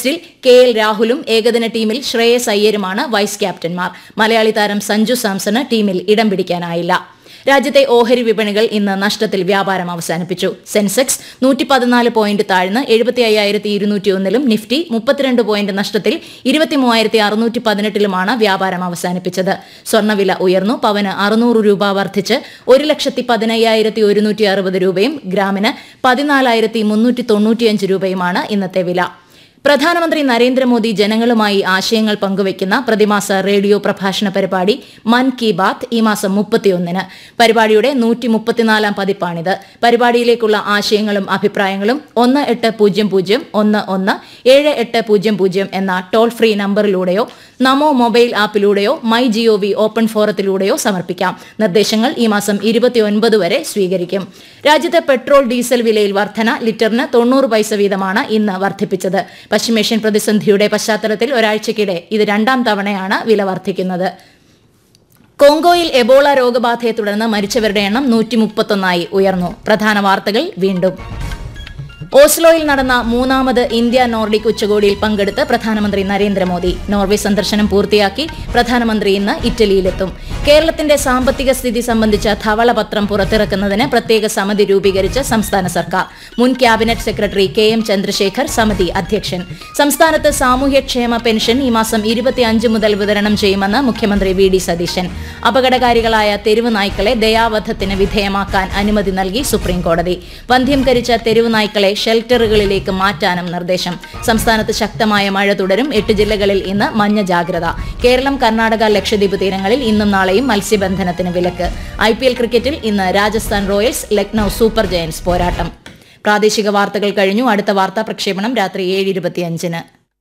ടെസ്റ്റിൽ K L രാഹുലും ഏകദിന ടീമിൽ ശ്രേയസ് അയ്യരുമാണ് വൈസ് ക്യാപ്റ്റന്മാർ മലയാളി താരം സഞ്ജു സാംസണ് ടീമിൽ ഇടം പിടിക്കാനായില്ല രാജ്യത്തെ ഓഹരി വിപണികൾ ഇന്ന് നഷ്ടത്തിൽ വ്യാപാരം അവസാനിപ്പിച്ചു സെൻസെക്സ് നൂറ്റി പതിനാല് പോയിന്റ് താഴ്ന്ന് എഴുപത്തി അയ്യായിരത്തി ഇരുന്നൂറ്റി ഒന്നിലും നിഫ്റ്റി മുപ്പത്തിരണ്ട് പോയിന്റ് നഷ്ടത്തിൽ ഇരുപത്തി മൂവായിരത്തി അറുന്നൂറ്റി പതിനെട്ടിലുമാണ് വ്യാപാരം അവസാനിപ്പിച്ചത് സ്വർണ്ണവില ഉയർന്നു പവന് അറുന്നൂറ് രൂപ വർദ്ധിച്ച് ഒരു ലക്ഷത്തി പതിനയ്യായിരത്തി ഒരുന്നൂറ്റി അറുപത് രൂപയും ഗ്രാമിന് പതിനാലായിരത്തി മുന്നൂറ്റി തൊണ്ണൂറ്റിയഞ്ച് രൂപയുമാണ് ഇന്നത്തെ വില പ്രധാനമന്ത്രി നരേന്ദ്രമോദി ജനങ്ങളുമായി ആശയങ്ങൾ പങ്കുവയ്ക്കുന്ന പ്രതിമാസ റേഡിയോ പ്രഭാഷണ പരിപാടി മൻ കി ബാത്ത് ഈ മാസം മുപ്പത്തിയൊന്നിന് പരിപാടിയുടെ നൂറ്റി മുപ്പത്തിനാലാം പതിപ്പാണിത് പരിപാടിയിലേക്കുള്ള ആശയങ്ങളും അഭിപ്രായങ്ങളും ഒന്ന് എട്ട് പൂജ്യം പൂജ്യം ഒന്ന് ഒന്ന് ഏഴ് എട്ട് പൂജ്യം പൂജ്യം എന്ന ടോൾ ഫ്രീ നമ്പറിലൂടെയോ നമോ മൊബൈൽ ആപ്പിലൂടെയോ മൈ ജിഒവി ഓപ്പൺ ഫോറത്തിലൂടെയോ സമർപ്പിക്കാം നിർദ്ദേശങ്ങൾ ഈ മാസം ഇരുപത്തിയൊൻപത് വരെ സ്വീകരിക്കും രാജ്യത്തെ പെട്രോൾ ഡീസൽ വിലയിൽ വർധന ലിറ്ററിന് തൊണ്ണൂറ് പൈസ വീതമാണ് ഇന്ന് വർദ്ധിപ്പിച്ചത് പശ്ചിമേഷ്യൻ പ്രതിസന്ധിയുടെ പശ്ചാത്തലത്തിൽ ഒരാഴ്ചക്കിടെ ഇത് രണ്ടാം തവണയാണ് വില വർദ്ധിക്കുന്നത് കോങ്കോയിൽ എബോള രോഗബാധയെ തുടർന്ന് മരിച്ചവരുടെ എണ്ണം നൂറ്റി മുപ്പത്തൊന്നായി ഉയർന്നു പ്രധാന വാർത്തകൾ വീണ്ടും ഓസ്ലോയിൽ നടന്ന മൂന്നാമത് ഇന്ത്യ നോർഡിക് ഉച്ചകോടിയിൽ പങ്കെടുത്ത് പ്രധാനമന്ത്രി നരേന്ദ്രമോദി നോർവേ സന്ദർശനം പൂർത്തിയാക്കി പ്രധാനമന്ത്രി ഇന്ന് ഇറ്റലിയിലെത്തും കേരളത്തിന്റെ സാമ്പത്തിക സ്ഥിതി സംബന്ധിച്ച ധവളപത്രം പുറത്തിറക്കുന്നതിന് പ്രത്യേക സമിതി രൂപീകരിച്ച് സംസ്ഥാന സർക്കാർ മുൻ cabinet secretary K M Chandrasekhar സമിതി അധ്യക്ഷൻ സംസ്ഥാനത്ത് സാമൂഹ്യക്ഷേമ പെൻഷൻ ഈ മാസം ഇരുപത്തിയഞ്ച് മുതൽ വിതരണം ചെയ്യുമെന്ന് മുഖ്യമന്ത്രി വി ഡി സതീശൻ അപകടകാരികളായ തെരുവ് നായ്ക്കളെ ദയാവധത്തിന് വിധേയമാക്കാൻ അനുമതി നൽകി സുപ്രീംകോടതി വന്ധ്യംകരിച്ച തെരുവ് നായ്ക്കളെ ഷെൽട്ടറുകളിലേക്ക് മാറ്റാനും നിർദ്ദേശം സംസ്ഥാനത്ത് ശക്തമായ മഴ തുടരും എട്ട് ജില്ലകളിൽ ഇന്ന് മഞ്ഞ ജാഗ്രത കേരളം കർണാടക ലക്ഷദ്വീപ് തീരങ്ങളിൽ ഇന്നും നാളെയും മത്സ്യബന്ധനത്തിന് വിലക്ക് ഐ പി എൽ ക്രിക്കറ്റിൽ ഇന്ന് Rajasthan Royals Lucknow Super Giants പോരാട്ടം പ്രാദേശിക വാർത്തകൾ കഴിഞ്ഞു അടുത്ത വാർത്താ പ്രക്ഷേപണം രാത്രി ഏഴ് ഇരുപത്തിയഞ്ചിന്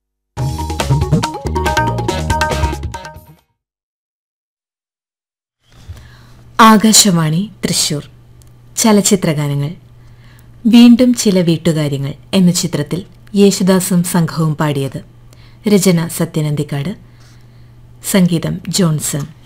ആകാശവാണി തൃശൂർ ചലച്ചിത്രഗാനങ്ങൾ വീണ്ടും ചില വീട്ടുകാര്യങ്ങൾ എന്ന ചിത്രത്തിൽ യേശുദാസും സംഘവും പാടിയത് രചന സത്യനന്ദിക്കാട് സംഗീതം ജോൺസൺ